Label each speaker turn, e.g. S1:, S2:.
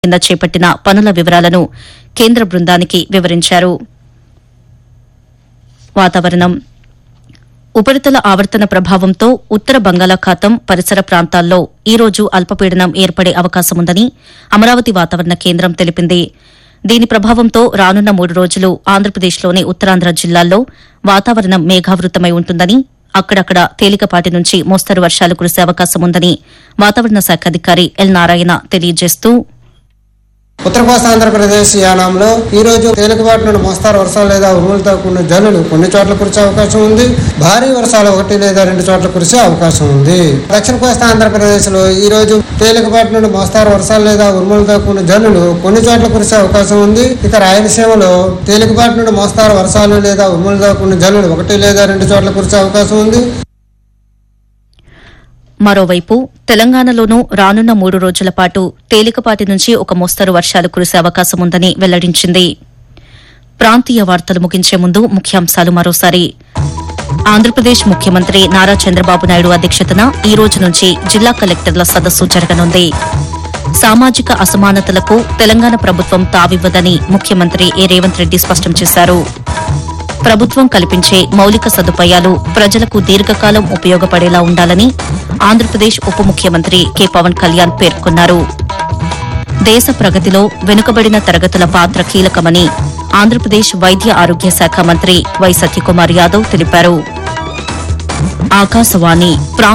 S1: కింద చేపట్టిన పనుల వివరాలను కేంద్ర బృందానికి వివరించారు వాతావరణం ఉపరితల ఆవర్తన ప్రభావంతో ఉత్తర బంగాళాఖాతం పరిసర ప్రాంతాల్లో ఈ రోజు అల్పపీడనం ఏర్పడే అవకాశముందని అమరావతి వాతావరణ కేంద్రం తెలిపింది దీని ప్రభావంతో రానున్న మూడు రోజులు ఆంధ్రప్రదేశ్లోని ఉత్తరాంధ్ర జిల్లాల్లో వాతావరణం మేఘావృతమై ఉంటుందని అక్కడక్కడ తేలికపాటి నుంచి మోస్తరు వర్షాలు కురిసే అవకాశముందని వాతావరణ శాఖ అధికారి ఎల్ నారాయణ తెలియజేస్తూ
S2: ఉత్తర కోస్తా ఆంధ్రప్రదేశ్ యానంలో ఈ రోజు తేలికపాటి నుండి మోస్తారు వర్షాలు లేదా ఉరుములతో కూడిన జల్లులు కొన్ని చోట్ల కురిసే అవకాశం ఉంది భారీ వర్షాలు ఒకటి లేదా రెండు చోట్ల కురిసే అవకాశం ఉంది దక్షిణ కోస్తా ఆంధ్రప్రదేశ్ లో ఈ రోజు తేలికపాటి నుండి మోస్తారు వర్షాలు లేదా ఉరుములతో కూడిన జల్లులు కొన్ని చోట్ల కురిసే అవకాశం ఉంది ఇక రాయలసీమలో తేలికపాటి నుండి మోస్తారు వర్షాలు లేదా ఉరుములతో కూడిన జల్లులు ఒకటి లేదా రెండు చోట్ల కురిసే అవకాశం ఉంది
S1: మరోవైపు తెలంగాణలోనూ రానున్న మూడు రోజుల పాటు తేలికపాటి నుంచి ఒక మోస్తరు వర్షాలు కురిసే అవకాశముందని వెల్లడించింది ప్రాంతీయ వార్తలు ముగించే ముందు ముఖ్యాంశాలు మరోసారి ఆంధ్రప్రదేశ్ ముఖ్యమంత్రి నారా చంద్రబాబు నాయుడు అధ్యక్షతన ఈ రోజు నుంచి జిల్లా కలెక్టర్ల సదస్సు జరగనుంది సామాజిక అసమానతలకు తెలంగాణ ప్రభుత్వం తావివ్వదని ముఖ్యమంత్రి ఏ రేవంత్ రెడ్డి స్పష్టం చేశారు ప్రభుత్వం కల్పించే మౌలిక సదుపాయాలు ప్రజలకు దీర్ఘకాలం ఉపయోగపడేలా ఉండాలని ఆంధ్రప్రదేశ్ ఉప ముఖ్యమంత్రి కె పవన్ కళ్యాణ్ పేర్కొన్నారు దేశ ప్రగతిలో వెనుకబడిన తరగతుల పాత్ర కీలకమని ఆంధ్రప్రదేశ్ వైద్య ఆరోగ్య శాఖ మంత్రి వై సత్యకుమార్ యాదవ్ తెలిపారు ఆకాశవాణి ప్రా